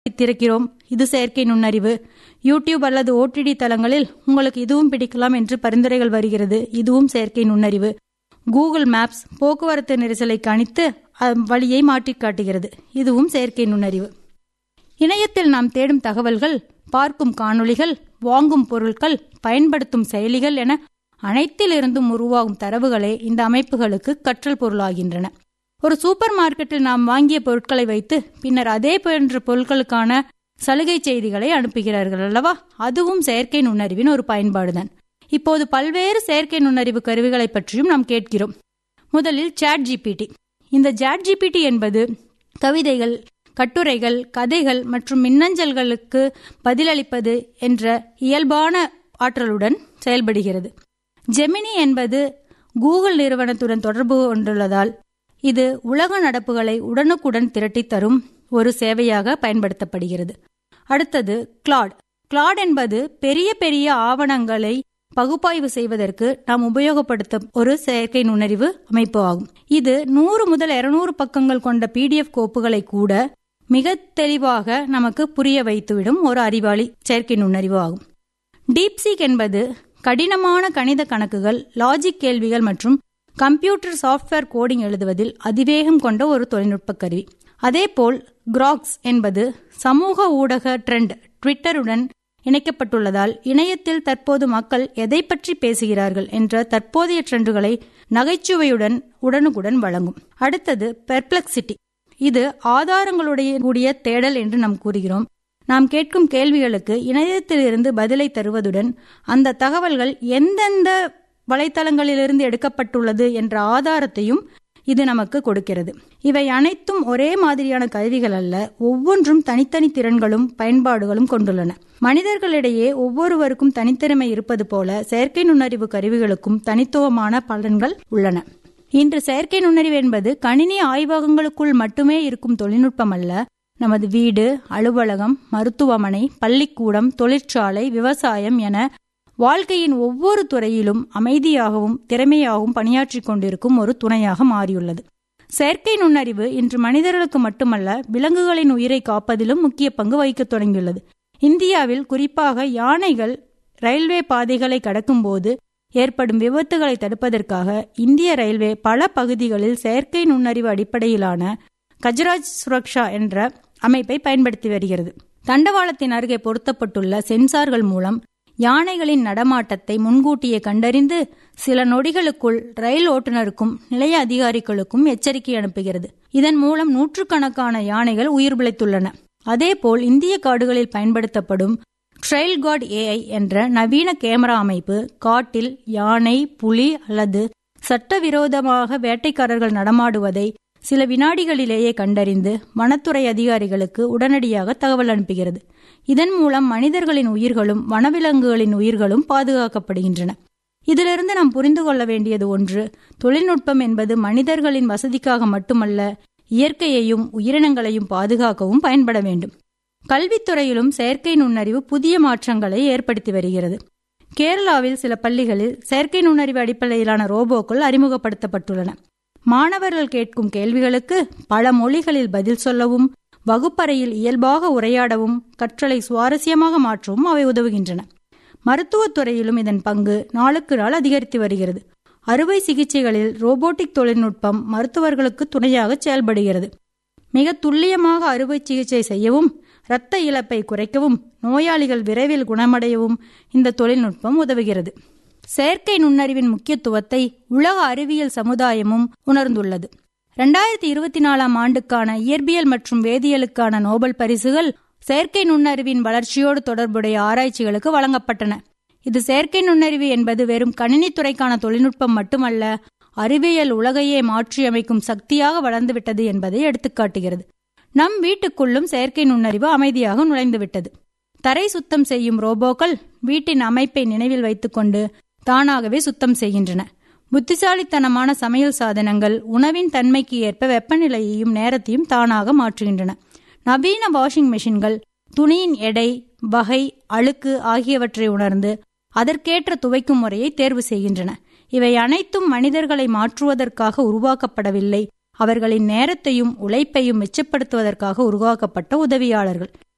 திறக்கிறோம் இது செயற்கை நுண்ணறிவு யூடியூப் அல்லது ஓடிடி தளங்களில் உங்களுக்கு இதுவும் பிடிக்கலாம் என்று பரிந்துரைகள் வருகிறது இதுவும் செயற்கை நுண்ணறிவு கூகுள் மேப்ஸ் போக்குவரத்து நெரிசலை கணித்து அ- வழியை மாற்றிக் காட்டுகிறது இதுவும் செயற்கை நுண்ணறிவு இணையத்தில் நாம் தேடும் தகவல்கள் பார்க்கும் காணொளிகள் வாங்கும் பொருட்கள் பயன்படுத்தும் செயலிகள் என அனைத்திலிருந்தும் உருவாகும் தரவுகளே இந்த அமைப்புகளுக்கு கற்றல் பொருளாகின்றன ஒரு சூப்பர் மார்க்கெட்டில் நாம் வாங்கிய பொருட்களை வைத்து பின்னர் அதே போன்ற பொருட்களுக்கான சலுகை செய்திகளை அனுப்புகிறார்கள் அல்லவா அதுவும் செயற்கை நுண்ணறிவின் ஒரு பயன்பாடுதான் இப்போது பல்வேறு செயற்கை நுண்ணறிவு கருவிகளை பற்றியும் நாம் கேட்கிறோம் முதலில் சாட் ஜிபிடி இந்த சாட் ஜிபிடி என்பது கவிதைகள் கட்டுரைகள் கதைகள் மற்றும் மின்னஞ்சல்களுக்கு பதிலளிப்பது என்ற இயல்பான ஆற்றலுடன் செயல்படுகிறது ஜெமினி என்பது கூகுள் நிறுவனத்துடன் தொடர்பு கொண்டுள்ளதால் இது உலக நடப்புகளை உடனுக்குடன் திரட்டித் தரும் ஒரு சேவையாக பயன்படுத்தப்படுகிறது அடுத்தது கிளாட் கிளாட் என்பது பெரிய பெரிய ஆவணங்களை பகுப்பாய்வு செய்வதற்கு நாம் உபயோகப்படுத்தும் ஒரு செயற்கை நுண்ணறிவு அமைப்பு ஆகும் இது நூறு முதல் இருநூறு பக்கங்கள் கொண்ட பிடிஎஃப் கோப்புகளை கூட மிக தெளிவாக நமக்கு புரிய வைத்துவிடும் ஒரு அறிவாளி செயற்கை நுண்ணறிவு ஆகும் டீப்சீக் என்பது கடினமான கணித கணக்குகள் லாஜிக் கேள்விகள் மற்றும் கம்ப்யூட்டர் சாஃப்ட்வேர் கோடிங் எழுதுவதில் அதிவேகம் கொண்ட ஒரு தொழில்நுட்ப கருவி அதேபோல் கிராக்ஸ் என்பது சமூக ஊடக ட்ரெண்ட் ட்விட்டருடன் இணைக்கப்பட்டுள்ளதால் இணையத்தில் தற்போது மக்கள் எதை பற்றி பேசுகிறார்கள் என்ற தற்போதைய ட்ரெண்டுகளை நகைச்சுவையுடன் உடனுக்குடன் வழங்கும் அடுத்தது பெர்ப்ளெக்சிட்டி இது ஆதாரங்களுடைய கூடிய தேடல் என்று நாம் கூறுகிறோம் நாம் கேட்கும் கேள்விகளுக்கு இணையத்திலிருந்து பதிலை தருவதுடன் அந்த தகவல்கள் எந்தெந்த வலைத்தளங்களிலிருந்து எடுக்கப்பட்டுள்ளது என்ற ஆதாரத்தையும் இது நமக்கு கொடுக்கிறது இவை அனைத்தும் ஒரே மாதிரியான கருவிகள் அல்ல ஒவ்வொன்றும் தனித்தனி திறன்களும் பயன்பாடுகளும் கொண்டுள்ளன மனிதர்களிடையே ஒவ்வொருவருக்கும் தனித்திறமை இருப்பது போல செயற்கை நுண்ணறிவு கருவிகளுக்கும் தனித்துவமான பலன்கள் உள்ளன இன்று செயற்கை நுண்ணறிவு என்பது கணினி ஆய்வகங்களுக்குள் மட்டுமே இருக்கும் தொழில்நுட்பம் அல்ல நமது வீடு அலுவலகம் மருத்துவமனை பள்ளிக்கூடம் தொழிற்சாலை விவசாயம் என வாழ்க்கையின் ஒவ்வொரு துறையிலும் அமைதியாகவும் திறமையாகவும் பணியாற்றிக் கொண்டிருக்கும் ஒரு துணையாக மாறியுள்ளது செயற்கை நுண்ணறிவு இன்று மனிதர்களுக்கு மட்டுமல்ல விலங்குகளின் உயிரை காப்பதிலும் முக்கிய பங்கு வகிக்கத் தொடங்கியுள்ளது இந்தியாவில் குறிப்பாக யானைகள் ரயில்வே பாதைகளை கடக்கும்போது ஏற்படும் விபத்துகளை தடுப்பதற்காக இந்திய ரயில்வே பல பகுதிகளில் செயற்கை நுண்ணறிவு அடிப்படையிலான கஜராஜ் சுரக்ஷா என்ற அமைப்பை பயன்படுத்தி வருகிறது தண்டவாளத்தின் அருகே பொருத்தப்பட்டுள்ள சென்சார்கள் மூலம் யானைகளின் நடமாட்டத்தை முன்கூட்டியே கண்டறிந்து சில நொடிகளுக்குள் ரயில் ஓட்டுநருக்கும் நிலைய அதிகாரிகளுக்கும் எச்சரிக்கை அனுப்புகிறது இதன் மூலம் நூற்றுக்கணக்கான யானைகள் உயிர் பிழைத்துள்ளன அதேபோல் இந்திய காடுகளில் பயன்படுத்தப்படும் ட்ரெயில் கார்டு ஏஐ என்ற நவீன கேமரா அமைப்பு காட்டில் யானை புலி அல்லது சட்டவிரோதமாக வேட்டைக்காரர்கள் நடமாடுவதை சில வினாடிகளிலேயே கண்டறிந்து வனத்துறை அதிகாரிகளுக்கு உடனடியாக தகவல் அனுப்புகிறது இதன் மூலம் மனிதர்களின் உயிர்களும் வனவிலங்குகளின் உயிர்களும் பாதுகாக்கப்படுகின்றன இதிலிருந்து நாம் புரிந்து கொள்ள வேண்டியது ஒன்று தொழில்நுட்பம் என்பது மனிதர்களின் வசதிக்காக மட்டுமல்ல இயற்கையையும் உயிரினங்களையும் பாதுகாக்கவும் பயன்பட வேண்டும் கல்வித்துறையிலும் செயற்கை நுண்ணறிவு புதிய மாற்றங்களை ஏற்படுத்தி வருகிறது கேரளாவில் சில பள்ளிகளில் செயற்கை நுண்ணறிவு அடிப்படையிலான ரோபோக்கள் அறிமுகப்படுத்தப்பட்டுள்ளன மாணவர்கள் கேட்கும் கேள்விகளுக்கு பல மொழிகளில் பதில் சொல்லவும் வகுப்பறையில் இயல்பாக உரையாடவும் கற்றலை சுவாரஸ்யமாக மாற்றவும் அவை உதவுகின்றன மருத்துவத்துறையிலும் இதன் பங்கு நாளுக்கு நாள் அதிகரித்து வருகிறது அறுவை சிகிச்சைகளில் ரோபோட்டிக் தொழில்நுட்பம் மருத்துவர்களுக்கு துணையாக செயல்படுகிறது மிக துல்லியமாக அறுவை சிகிச்சை செய்யவும் இரத்த இழப்பை குறைக்கவும் நோயாளிகள் விரைவில் குணமடையவும் இந்த தொழில்நுட்பம் உதவுகிறது செயற்கை நுண்ணறிவின் முக்கியத்துவத்தை உலக அறிவியல் சமுதாயமும் உணர்ந்துள்ளது இரண்டாயிரத்தி இருபத்தி நாலாம் ஆண்டுக்கான இயற்பியல் மற்றும் வேதியியலுக்கான நோபல் பரிசுகள் செயற்கை நுண்ணறிவின் வளர்ச்சியோடு தொடர்புடைய ஆராய்ச்சிகளுக்கு வழங்கப்பட்டன இது செயற்கை நுண்ணறிவு என்பது வெறும் கணினித்துறைக்கான தொழில்நுட்பம் மட்டுமல்ல அறிவியல் உலகையே மாற்றியமைக்கும் சக்தியாக வளர்ந்துவிட்டது என்பதை எடுத்துக்காட்டுகிறது நம் வீட்டுக்குள்ளும் செயற்கை நுண்ணறிவு அமைதியாக நுழைந்துவிட்டது தரை சுத்தம் செய்யும் ரோபோக்கள் வீட்டின் அமைப்பை நினைவில் வைத்துக்கொண்டு தானாகவே சுத்தம் செய்கின்றன புத்திசாலித்தனமான சமையல் சாதனங்கள் உணவின் தன்மைக்கு ஏற்ப வெப்பநிலையையும் நேரத்தையும் தானாக மாற்றுகின்றன நவீன வாஷிங் மெஷின்கள் துணியின் எடை வகை அழுக்கு ஆகியவற்றை உணர்ந்து அதற்கேற்ற துவைக்கும் முறையை தேர்வு செய்கின்றன இவை அனைத்தும் மனிதர்களை மாற்றுவதற்காக உருவாக்கப்படவில்லை அவர்களின் நேரத்தையும் உழைப்பையும் மிச்சப்படுத்துவதற்காக உருவாக்கப்பட்ட உதவியாளர்கள்